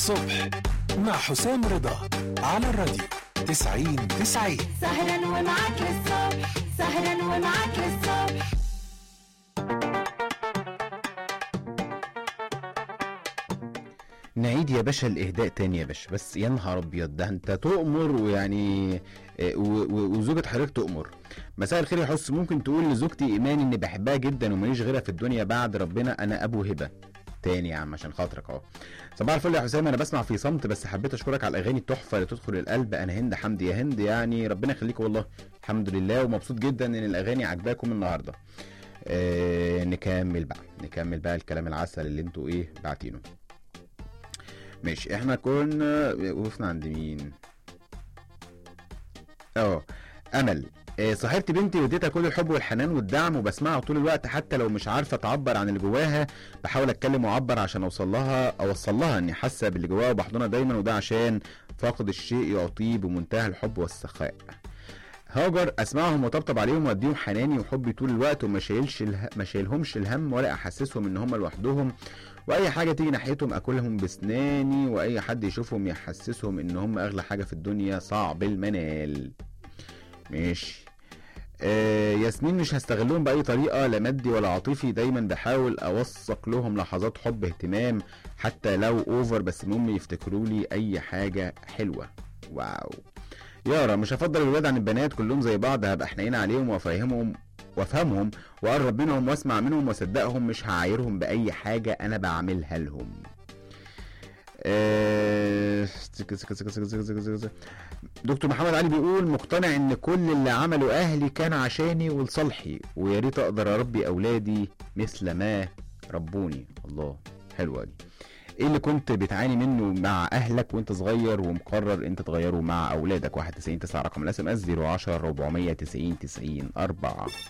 الصبح مع حسام رضا على الراديو 90 90 سهرا ومعاك للصبح سهرا ومعاك للصبح نعيد يا باشا الاهداء تاني يا باشا بس يا نهار ابيض ده انت تؤمر ويعني آه، و- و- وزوجة حضرتك تؤمر مساء الخير يا حس ممكن تقول لزوجتي ايمان اني بحبها جدا وماليش غيرها في الدنيا بعد ربنا انا ابو هبه تاني يا عم عشان خاطرك اهو صباح الفل يا حسام انا بسمع في صمت بس حبيت اشكرك على الاغاني التحفه اللي تدخل القلب انا هند حمدي يا هند يعني ربنا يخليك والله الحمد لله ومبسوط جدا ان الاغاني عجباكم النهارده آه نكمل بقى نكمل بقى الكلام العسل اللي انتوا ايه باعتينه ماشي احنا كنا وقفنا عند مين اه امل آه، صاحبتي بنتي واديتها كل الحب والحنان والدعم وبسمعها طول الوقت حتى لو مش عارفه تعبر عن اللي جواها بحاول اتكلم واعبر عشان اوصل لها اوصل لها اني حاسه باللي جواها وبحضنها دايما وده عشان فاقد الشيء يعطيه بمنتهى الحب والسخاء هاجر اسمعهم وطبطب عليهم واديهم حناني وحبي طول الوقت وما شايلش اله... ما شايلهمش الهم ولا احسسهم ان هم لوحدهم واي حاجه تيجي ناحيتهم اكلهم بسناني واي حد يشوفهم يحسسهم ان هم اغلى حاجه في الدنيا صعب المنال ماشي آه ياسمين مش هستغلهم باي طريقه لا مادي ولا عاطفي دايما بحاول اوثق لهم لحظات حب اهتمام حتى لو اوفر بس المهم يفتكروا لي اي حاجه حلوه واو يارا مش هفضل الولاد عن البنات كلهم زي بعض هبقى حنين عليهم وافهمهم وافهمهم واقرب منهم واسمع منهم واصدقهم مش هعايرهم باي حاجه انا بعملها لهم آه، دكتور محمد علي بيقول مقتنع ان كل اللي عمله اهلي كان عشاني ولصالحي ويا ريت اقدر اربي اولادي مثل ما ربوني الله حلوه دي ايه اللي كنت بتعاني منه مع اهلك وانت صغير ومقرر انت تغيره مع اولادك 91 9 رقم الاس ام اس 010 490 90 4